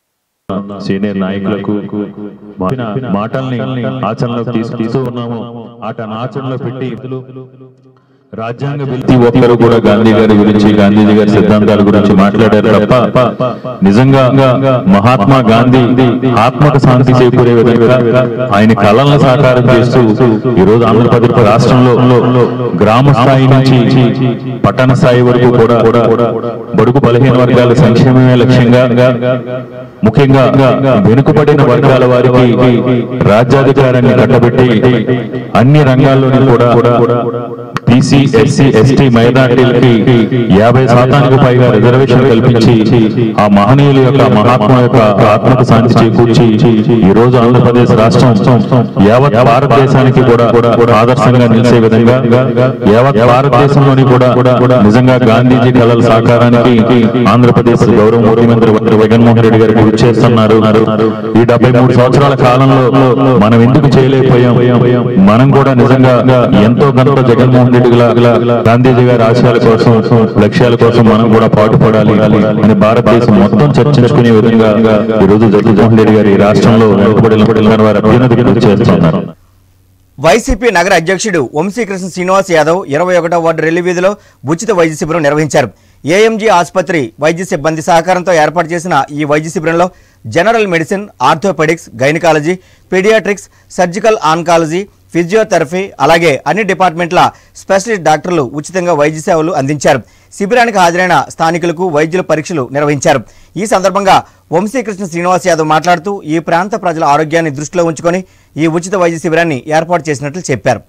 సీనియర్ నాయకులకు చెప్పిన మాటల్ని ఆచరణలోకి తీసుకు తీస్తూ ఉన్నాము ఆటను ఆచరణలో పెట్టి రాజ్యాంగ ప్రతి ఒక్కరు కూడా గాంధీ గారి గురించి గాంధీజీ గారి సిద్ధాంతాల గురించి మాట్లాడారు తప్ప నిజంగా మహాత్మా గాంధీ ఆత్మక శాంతి చేకూరే విధంగా ఆయన కళలను సాకారం చేస్తూ ఈ రోజు ఆంధ్రప్రదేశ్ రాష్ట్రంలో గ్రామ స్థాయి నుంచి పట్టణ స్థాయి వరకు కూడా బడుగు బలహీన వర్గాల సంక్షేమమే లక్ష్యంగా ముఖ్యంగా వెనుకబడిన వర్గాల వారికి రాజ్యాధికారాన్ని కట్టబెట్టి అన్ని రంగాల్లోని కూడా బీసీ ఎస్సీ ఎస్టీ మైనార్టీలకి యాభై శాతానికి పైగా రిజర్వేషన్ కల్పించి ఆ మహనీయుల యొక్క మహాత్మ యొక్క ఆత్మకు శాంతి చేకూర్చి ఈ రోజు ఆంధ్రప్రదేశ్ రాష్ట్రం యావత్ భారతదేశానికి కూడా ఆదర్శంగా నిలిచే విధంగా యావత్ భారతదేశంలోని కూడా నిజంగా గాంధీజీ కళల సాకారానికి ఆంధ్రప్రదేశ్ గౌరవ ముఖ్యమంత్రి వర్యులు జగన్మోహన్ రెడ్డి గారికి చేస్తున్నారు ఈ డెబ్బై మూడు సంవత్సరాల కాలంలో మనం ఎందుకు చేయలేకపోయాం మనం కూడా నిజంగా ఎంతో గంట జగన్మోహన్ రెడ్డి గారి గాంధీజీ గారి ఆశయాల కోసం లక్ష్యాల కోసం మనం కూడా పాటుపడాలి అని భారతదేశం మొత్తం చర్చించుకునే విధంగా ఈ రోజు జగన్మోహన్ రెడ్డి గారి ఈ రాష్ట్రంలో వెనుకబడిన వారి అభ్యున్నతికి కృషి చేస్తున్నారు వైసీపీ నగర అధ్యక్షుడు వంశీకృష్ణ శ్రీనివాస్ యాదవ్ ఇరవై ఒకటో వార్డు రెల్లి వీధిలో ఉచిత వైద్య శిబిరం నిర్వహించారు ఏఎంజీ ఆసుపత్రి వైద్య సిబ్బంది సహకారంతో ఏర్పాటు చేసిన ఈ వైద్య శిబిరంలో general medicine orthopaedics gynaecology paediatrics surgical oncology physiotherapy అలాగే అన్ని డిపార్ట్మెంట్ల స్పెషలిస్ట్ డాక్టర్లు ఉచితంగా వైద్య సేవలు అందించారు శిబిరానికి హాజరైన స్థానికులకు వైద్యుల పరీక్షలు నిర్వహించారు ఈ సందర్భంగా వంశీకృష్ణ శ్రీనివాస్ యాదవ్ మాట్లాడుతూ ఈ ప్రాంత ప్రజల ఆరోగ్యాన్ని దృష్టిలో ఉంచుకొని ఈ ఉచిత వైద్య శిబిరాన్ని ఏర్పాటు చేసినట్లు చెప్పారు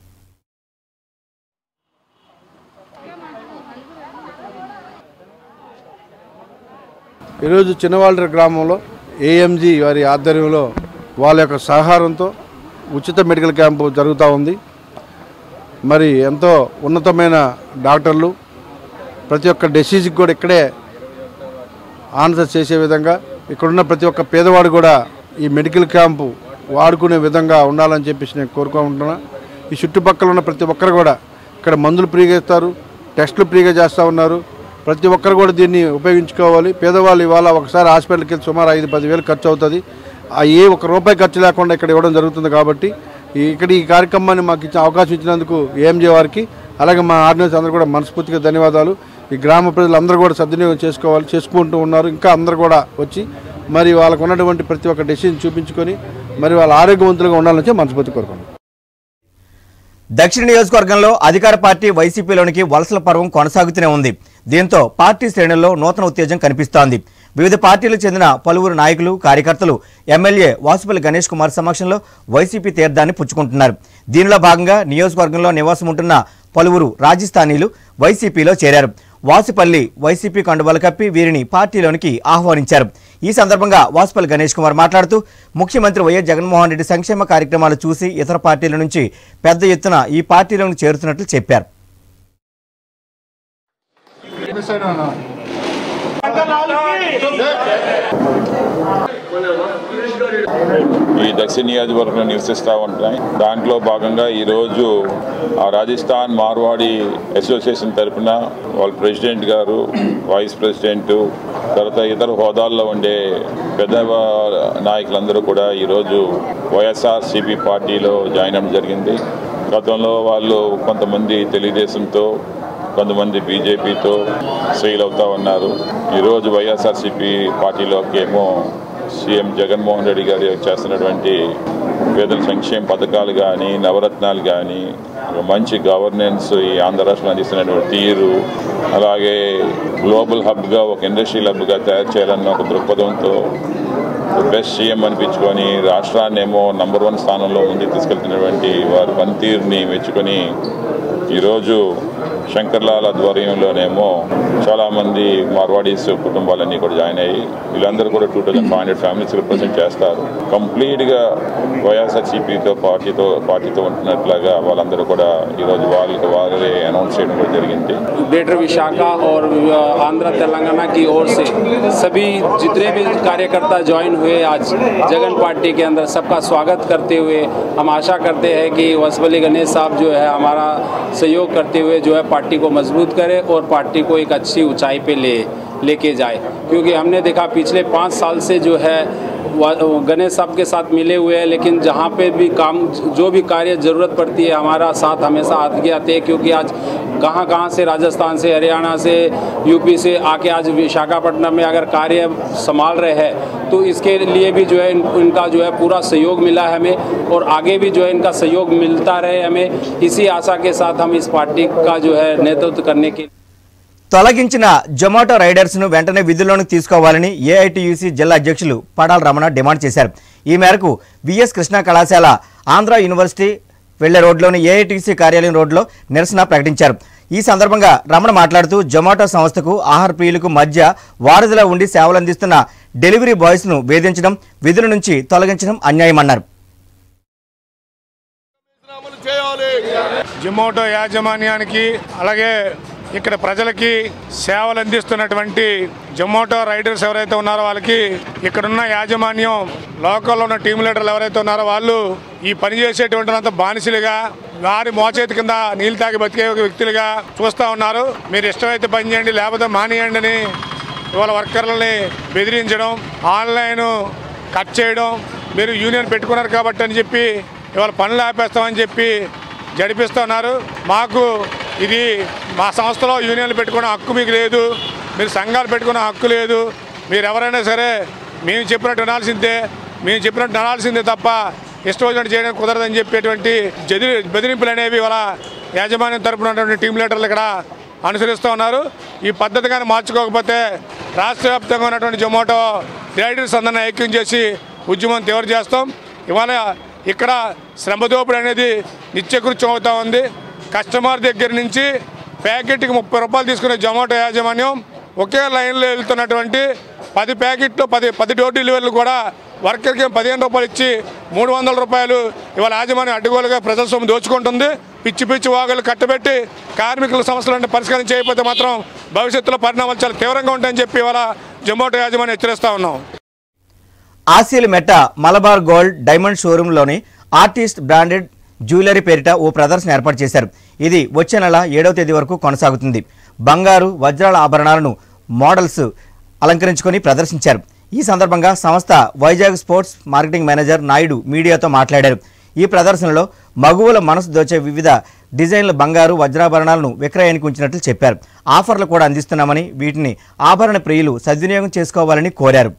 ఈరోజు చిన్నవాళ్ళ గ్రామంలో ఏఎంజీ వారి ఆధ్వర్యంలో వాళ్ళ యొక్క సహకారంతో ఉచిత మెడికల్ క్యాంపు జరుగుతూ ఉంది మరి ఎంతో ఉన్నతమైన డాక్టర్లు ప్రతి ఒక్క డిసీజ్కి కూడా ఇక్కడే ఆన్సర్ చేసే విధంగా ఇక్కడున్న ప్రతి ఒక్క పేదవాడు కూడా ఈ మెడికల్ క్యాంపు వాడుకునే విధంగా ఉండాలని చెప్పేసి నేను కోరుకుంటున్నా ఈ చుట్టుపక్కల ఉన్న ప్రతి ఒక్కరు కూడా ఇక్కడ మందులు ఫ్రీగా ఇస్తారు టెస్టులు ఫ్రీగా చేస్తూ ఉన్నారు ప్రతి ఒక్కరు కూడా దీన్ని ఉపయోగించుకోవాలి పేదవాళ్ళు ఇవాళ ఒకసారి హాస్పిటల్కి వెళ్ళి సుమారు ఐదు పదివేలు ఖర్చు అవుతుంది ఆ ఏ ఒక్క రూపాయి ఖర్చు లేకుండా ఇక్కడ ఇవ్వడం జరుగుతుంది కాబట్టి ఈ- ఇక్కడ ఈ కార్యక్రమాన్ని మాకు ఇచ్చిన అవకాశం ఇచ్చినందుకు ఏఎంజే వారికి అలాగే మా ఆర్డినెన్స్ అందరూ కూడా మనస్ఫూర్తిగా ధన్యవాదాలు ఈ గ్రామ ప్రజలందరూ కూడా సద్వినియోగం చేసుకోవాలి చేసుకుంటూ ఉన్నారు ఇంకా అందరూ కూడా వచ్చి మరి వాళ్ళకు ఉన్నటువంటి ప్రతి ఒక్క డెసిషన్ చూపించుకొని మరి వాళ్ళ ఆరోగ్యవంతులుగా ఉండాలని చెప్పి మనస్ఫూర్తి కోరుకున్నాను దక్షిణ నియోజకవర్గంలో అధికార పార్టీ వైసీపీలోనికి వలసల పర్వం కొనసాగుతూనే ఉంది దీంతో పార్టీ శ్రేణుల్లో నూతన ఉత్తేజం కనిపిస్తోంది వివిధ పార్టీలకు చెందిన పలువురు నాయకులు కార్యకర్తలు ఎమ్మెల్యే వాసుపల్లి గణేష్ కుమార్ సమక్షంలో వైసీపీ తీర్థాన్ని పుచ్చుకుంటున్నారు దీనిలో భాగంగా నియోజకవర్గంలో నివాసం ఉంటున్న పలువురు రాజస్థానీలు వైసీపీలో చేరారు వాసుపల్లి వైసీపీ కండువాలు కప్పి వీరిని పార్టీలోనికి ఆహ్వానించారు ఈ సందర్భంగా వాసుపల్లి గణేష్ కుమార్ మాట్లాడుతూ ముఖ్యమంత్రి వైఎస్ జగన్మోహన్ రెడ్డి సంక్షేమ కార్యక్రమాలు చూసి ఇతర పార్టీల నుంచి పెద్ద ఎత్తున ఈ పార్టీలోకి చేరుతున్నట్లు చెప్పారు ఈ దక్షిణ నియోజకవర్గంలో నివసిస్తూ ఉంటాయి దాంట్లో భాగంగా ఈరోజు ఆ రాజస్థాన్ మార్వాడి అసోసియేషన్ తరపున వాళ్ళ ప్రెసిడెంట్ గారు వైస్ ప్రెసిడెంట్ తర్వాత ఇతర హోదాల్లో ఉండే పెద్ద నాయకులందరూ కూడా ఈరోజు వైఎస్ఆర్ సిపి పార్టీలో జాయిన్ అవ్వడం జరిగింది గతంలో వాళ్ళు కొంతమంది తెలుగుదేశంతో కొంతమంది బీజేపీతో స్త్రీలు అవుతా ఉన్నారు ఈరోజు వైఎస్ఆర్సీపీ పార్టీలోకి ఏమో సీఎం జగన్మోహన్ రెడ్డి గారు చేస్తున్నటువంటి పేదల సంక్షేమ పథకాలు కానీ నవరత్నాలు కానీ ఒక మంచి గవర్నెన్స్ ఈ ఆంధ్ర రాష్ట్రంలో అందిస్తున్నటువంటి తీరు అలాగే గ్లోబల్ హబ్గా ఒక ఇండస్ట్రియల్ హబ్గా తయారు చేయాలన్న ఒక దృక్పథంతో బెస్ట్ సీఎం అనిపించుకొని రాష్ట్రాన్ని ఏమో నంబర్ వన్ స్థానంలో ముందుకు తీసుకెళ్తున్నటువంటి వారి పనితీరుని మెచ్చుకొని ఈరోజు శంకర్లాల్ ఆధ్వర్యంలోనేమో చాలామంది మార్వాడీస్ కుటుంబాలన్నీ కూడా జాయిన్ అయ్యి వీళ్ళందరూ కూడా two thousand five hundred families represent చేస్తారు కంప్లీట్గా వైఎస్ఆర్సీపీతో పార్టీతో పార్టీతో ఉంటున్నట్లుగా వాళ్ళందరూ కూడా ఈరోజు వాళ్ళకి వాళ్ళే అనౌన్స్ చేయడం కూడా జరిగింది ग्रेटर विशाखा और आंध्र तेलंगाना की ओर से सभी जितने भी कार्यकर्ता ज्वाइन हुए आज जगन पार्टी के अंदर सबका स्वागत करते हुए हम आशा करते हैं कि वसवली गणेश साहब जो है हमारा सहयोग करते हुए जो है पार्टी को मजबूत करे और पार्टी को एक अच्छी ऊंचाई पे ले लेके जाए क्योंकि हमने देखा पिछले पाँच साल से जो है वा- गणेश साहब के साथ मिले हुए हैं लेकिन जहाँ पे भी काम जो भी कार्य ज़रूरत पड़ती है हमारा साथ हमेशा आगे आते हैं क्योंकि आज कहाँ कहाँ से राजस्थान से हरियाणा से यूपी से आके आज विशाखापट्टनम में अगर कार्य संभाल रहे हैं तो इसके लिए भी जो है इन, इनका जो है पूरा सहयोग मिला है हमें और आगे भी जो है इनका सहयोग मिलता रहे हमें इसी आशा के साथ हम इस पार्टी का जो है नेतृत्व करने के తొలగించిన జొమాటో రైడర్స్ ను వెంటనే విధుల్లోకి తీసుకోవాలని ఏఐటియుసి జిల్లా అధ్యక్షులు పడాల రమణ డిమాండ్ చేశారు ఈ మేరకు విఎస్ కృష్ణా కళాశాల ఆంధ్ర యూనివర్సిటీ వెళ్లే రోడ్లోని ఏఐటిసి కార్యాలయం రోడ్లో నిరసన ప్రకటించారు ఈ సందర్భంగా రమణ మాట్లాడుతూ జొమాటో సంస్థకు ఆహార ప్రియులకు మధ్య వారధిలో ఉండి సేవలు అందిస్తున్న డెలివరీ బాయ్స్ ను వేధించడం విధుల నుంచి తొలగించడం అన్యాయమన్నారు జొమాటో యాజమాన్యానికి అలాగే ఇక్కడ ప్రజలకి సేవలు అందిస్తున్నటువంటి జొమాటో రైడర్స్ ఎవరైతే ఉన్నారో వాళ్ళకి ఇక్కడున్న యాజమాన్యం లోకల్లో ఉన్న టీం లీడర్లు ఎవరైతే ఉన్నారో వాళ్ళు ఈ పని చేసేటువంటి అంత బానిసలుగా వారి మోచేతి కింద నీళ్ళు తాగి బతికే వ్యక్తులుగా చూస్తూ ఉన్నారు మీరు ఇష్టమైతే పని చేయండి లేకపోతే మానేయండి అని ఇవాళ వర్కర్లని బెదిరించడం ఆన్లైన్ కట్ చేయడం మీరు యూనియన్ పెట్టుకున్నారు కాబట్టి అని చెప్పి ఇవాళ పనులు ఆపేస్తామని చెప్పి జడిపిస్తున్నారు మాకు ఇది మా సంస్థలో యూనియన్లు పెట్టుకునే హక్కు మీకు లేదు మీరు సంఘాలు పెట్టుకునే హక్కు లేదు మీరు ఎవరైనా సరే మేము చెప్పినట్టు వినాల్సిందే మేము చెప్పినట్టు వినాల్సిందే తప్ప ఇష్టం వచ్చినట్టు చేయడం కుదరదని చెప్పేటువంటి జది బెదిరింపులు అనేవి ఇవాళ యాజమాన్యం తరపున ఉన్నటువంటి టీం లీడర్లు ఇక్కడ అనుసరిస్తూ ఉన్నారు ఈ పద్ధతి కానీ మార్చుకోకపోతే రాష్ట్ర వ్యాప్తంగా ఉన్నటువంటి జొమాటో రైడర్స్ అందరిని ఐక్యం చేసి ఉద్యమం తీవ్ర చేస్తాం ఇవాళ ఇక్కడ శ్రమ దోపిడీ అనేది నిత్యకృత్యం అవుతా ఉంది కస్టమర్ దగ్గర నుంచి ప్యాకెట్కి ముప్పై రూపాయలు తీసుకునే జొమాటో యాజమాన్యం ఒకే లైన్లో వెళ్తున్నటువంటి పది ప్యాకెట్లు పది పది డోర్ డెలివరీలు కూడా వర్కర్కి పదిహేను రూపాయలు ఇచ్చి మూడు వందల రూపాయలు ఇవాళ యాజమాన్యం అడ్డుగోలుగా ప్రజల సొమ్ము దోచుకుంటుంది పిచ్చి పిచ్చి వాగులు కట్టబెట్టి కార్మికుల సమస్యలను పరిష్కారం చేయకపోతే మాత్రం భవిష్యత్తులో పరిణామాలు చాలా తీవ్రంగా ఉంటాయని చెప్పి ఇవాళ జొమాటో యాజమాన్యం హెచ్చరిస్తా ఉన్నాం Asilmetta Malabar gold diamond షోరూంలోని ఆర్టిస్ట్ బ్రాండెడ్ జ్యువెలరీ పేరిట ఓ ప్రదర్శన ఏర్పాటు చేశారు ఇది వచ్చే నెల ఏడవ తేదీ వరకు కొనసాగుతుంది బంగారు వజ్రాల ఆభరణాలను మోడల్స్ అలంకరించుకొని ప్రదర్శించారు ఈ సందర్భంగా సంస్థ Vizag sports marketing manager Naidu మీడియాతో మాట్లాడారు ఈ ప్రదర్శనలో మగువుల మనసు దోచే వివిధ డిజైన్ల బంగారు వజ్రాభరణాలను విక్రయానికి ఉంచినట్లు చెప్పారు ఆఫర్లు కూడా అందిస్తున్నామని వీటిని ఆభరణ ప్రియులు సద్వినియోగం చేసుకోవాలని కోరారు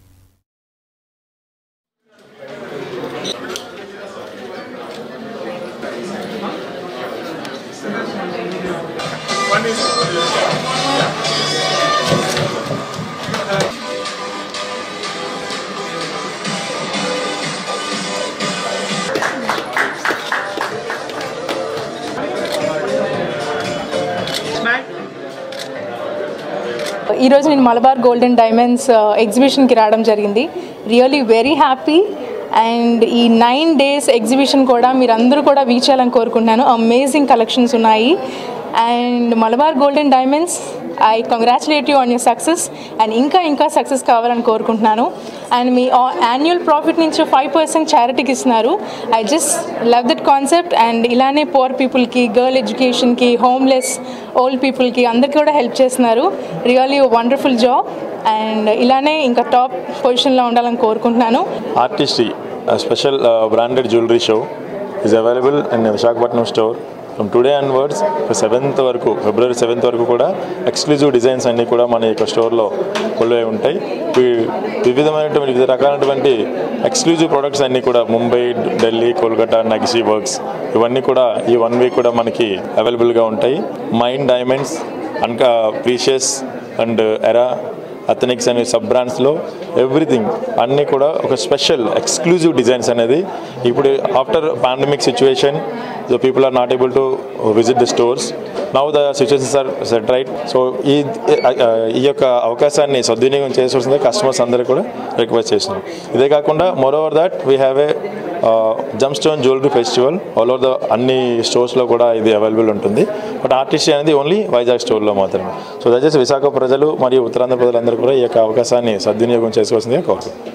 ఈరోజు నేను మలబార్ గోల్డెన్ డైమండ్స్ ఎగ్జిబిషన్కి రావడం జరిగింది రియలీ వెరీ హ్యాపీ అండ్ ఈ నైన్ డేస్ ఎగ్జిబిషన్ కూడా మీరు అందరూ కూడా వీచ్ చేయాలని కోరుకుంటున్నాను అమేజింగ్ కలెక్షన్స్ ఉన్నాయి and Malabar golden diamonds I congratulate you on your success and ఇంకా ఇంకా సక్సెస్ కావాలని కోరుకుంటున్నాను అండ్ మీ యాన్యువల్ ప్రాఫిట్ నుంచి ఫైవ్ పర్సెంట్ చారిటీకి ఇస్తున్నారు I just love that concept and ఇలానే పోర్ పీపుల్కి గర్ల్ ఎడ్యుకేషన్కి హోమ్లెస్ ఓల్డ్ పీపుల్కి అందరికీ కూడా హెల్ప్ చేస్తున్నారు రియల్లీ వండర్ఫుల్ జాబ్ అండ్ ఇలానే ఇంకా టాప్ పొజిషన్లో ఉండాలని కోరుకుంటున్నాను Artistry, a special uh, branded jewelry show, is available in the Visakhapatnam store. From today onwards seventh వరకు ఫిబ్రవరి సెవెంత్ వరకు కూడా ఎక్స్క్లూజివ్ డిజైన్స్ అన్నీ కూడా మన యొక్క స్టోర్లో కొలువై ఉంటాయి వి- వివిధమైనటువంటి వివిధ రకాలైనటువంటి ఎక్స్క్లూజివ్ ప్రొడక్ట్స్ అన్నీ కూడా ముంబై ఢిల్లీ కోల్కతా నగిసి వర్క్స్ ఇవన్నీ కూడా ఈ వన్ వీక్ కూడా మనకి అవైలబుల్గా ఉంటాయి మైండ్ డైమండ్స్ అన్కా ప్రీషియస్ అండ్ ఎరా అథనిక్స్ అనే సబ్ బ్రాండ్స్లో ఎవ్రీథింగ్ అన్నీ కూడా ఒక స్పెషల్ ఎక్స్క్లూజివ్ డిజైన్స్ అనేది ఇప్పుడు after pandemic situation the people are not able to visit the stores now the situations are set right so ఈ ఈ యొక్క అవకాశాన్ని సద్వినియోగం చేయాల్సిందే కస్టమర్స్ అందరూ కూడా రిక్వెస్ట్ చేస్తున్నాం ఇదే కాకుండా moreover that we have a gemstone jewellery festival all over the అన్ని స్టోర్స్లో కూడా ఇది అవైలబుల్ ఉంటుంది బట్ ఆర్టిస్ట్ అనేది ఓన్లీ వైజాగ్ స్టోర్లో మాత్రమే సో దయచేసి విశాఖ ప్రజలు మరియు ఉత్తరాంధ్ర ప్రజలందరూ కూడా ఈ యొక్క అవకాశాన్ని సద్వినియోగం చేసుకోవాల్సిందిగా కోరుతున్నాను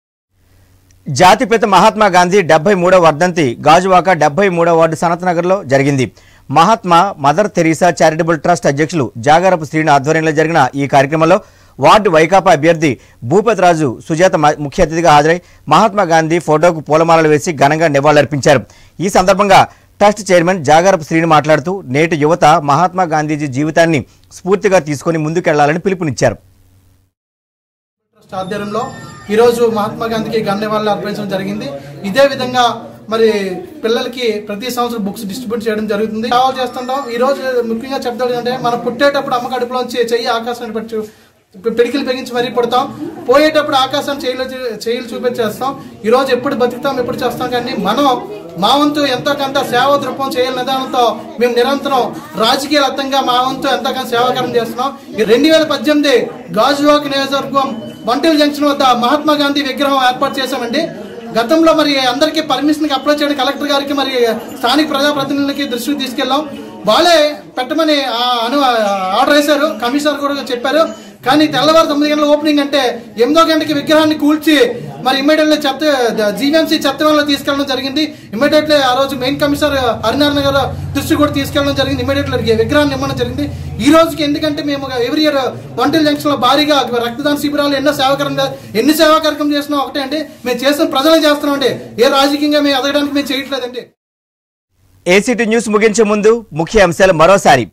జాతిపిత మహాత్మా గాంధీ డెబ్బై మూడవ వర్ధంతి గాజువాక డెబ్బై మూడవ వార్డు సనత్ నగర్లో జరిగింది Mahatma mother Teresa charitable trust అధ్యక్షులు జాగారపు శ్రీను ఆధ్వర్యంలో జరిగిన ఈ కార్యక్రమంలో వార్డు వైకాపా అభ్యర్థి భూపతిరాజు సుజాత మ- ముఖ్య అతిథిగా హాజరై మహాత్మా గాంధీ ఫోటోకు పూలమాలలు వేసి ఘనంగా నివాళులర్పించారు ఈ సందర్భంగా ట్రస్ట్ చైర్మన్ జాగరపు శ్రీని మాట్లాడుతూ నేటి యువత మహాత్మా గాంధీజీ జీవితాన్ని స్ఫూర్తిగా తీసుకొని ముందుకెళ్లాలని పిలుపునిచ్చారు ట్రస్ట్ ఆధ్వర్యంలో ఈరోజు మహాత్మా గాంధీకి గన్నెవాళ్ళు అర్పించడం జరిగింది ఇదే విధంగా మరి పిల్లలకి ప్రతి సంవత్సరం బుక్స్ డిస్ట్రిబ్యూట్ చేయడం జరుగుతుంది సేవ చేస్తుంటాం ఈ రోజు ముఖ్యంగా చెప్తాడు అంటే మనం పుట్టేటప్పుడు అమ్మ కడుపులోంచి చెయ్యి ఆకాశాన్ని పెట్టు పిడికిలు పెగించి మరీ పుడతాం పోయేటప్పుడు ఆకాశం చేయలు చేయలు చూపించేస్తాం ఈ రోజు ఎప్పుడు బతుకుతాం ఎప్పుడు చేస్తాం కానీ మనం మా వంతు ఎంతో కొంత సేవ దృక్పం చేయాలి నిదానంతో మేము నిరంతరం రాజకీయ రత్నంగా మా వంతు ఎంతో కొంత సేవాకారం చేస్తున్నాం ఈ రెండు వేల పద్దెనిమిది గాజువాక్ నియోజకవర్గం వంటిల్ జంక్షన్ వద్ద మహాత్మా గాంధీ విగ్రహం ఏర్పాటు చేశామండి గతంలో మరి అందరికీ పర్మిషన్ అప్లై చేయడం కలెక్టర్ గారికి మరి స్థానిక ప్రజాప్రతినిధులకి దృష్టికి తీసుకెళ్ళాం వాళ్ళే పెట్టమని ఆ అను ఆర్డర్ వేశారు కమిషనర్ కూడా చెప్పారు కానీ తెల్లవారు తొమ్మిది గంటల ఓపెనింగ్ అంటే ఎనిమిదో గంటకి విగ్రహాన్ని కూల్చి మరి ఇమ్మీడియట్లీ చెత్త జీవీఎంసీ చెత్తవరంలో తీసుకెళ్ళడం జరిగింది ఇమ్మీడియట్లీ ఆ రోజు మెయిన్ కమిషనర్ హరినారాయణ గారు దృష్టి కూడా తీసుకెళ్ళడం జరిగింది ఇమ్మీడియట్లీ విగ్రహాన్ని ఇవ్వడం జరిగింది ఈ రోజుకి ఎందుకంటే మేము ఎవ్రీ ఇయర్ వంటిల్ జంక్షన్ లో భారీగా రక్తదాన శిబిరాలు ఎన్నో సేవాకరం ఎన్ని సేవా కార్యక్రమం చేసినా ఒకటే అండి మేము చేసిన ప్రజలే చేస్తున్నాం అండి ఏ రాజకీయంగా మేము ఎదగడానికి మేము చేయట్లేదండి ఏసీటీ న్యూస్ ముగించే ముందు ముఖ్య అంశాలు మరోసారి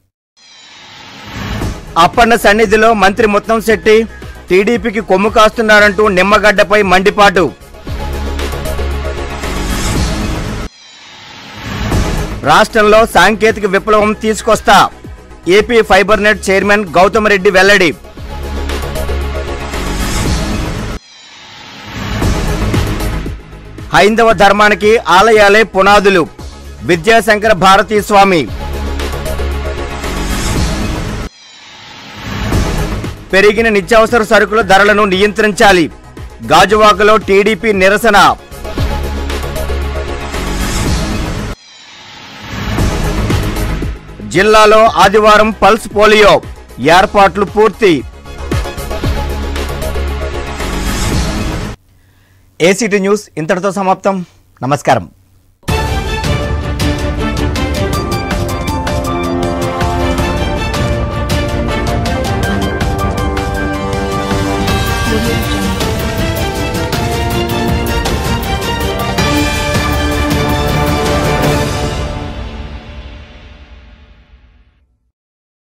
అప్పన్న సన్నిధిలో మంత్రి ముత్తం శెట్టి టీడీపీకి కొమ్ము కాస్తున్నారంటూ నిమ్మగడ్డపై మండిపాటు రాష్ట్రంలో సాంకేతిక విప్లవం తీసుకొస్తా AP fibre net chairman Gautam Reddy వెల్లడి హైందవ ధర్మానికి ఆలయాలే పునాదులు విద్యాశంకర భారతీ స్వామి పెరిగిన నిత్యావసర సరుకుల ధరలను నియంత్రించాలి గాజువాకలో టీడీపీ నిరసన జిల్లాలో ఆదివారం పల్స్ పోలియో ఏర్పాట్లు పూర్తి ఏసీటీ న్యూస్ ఇంతటితో సమాప్తం నమస్కారం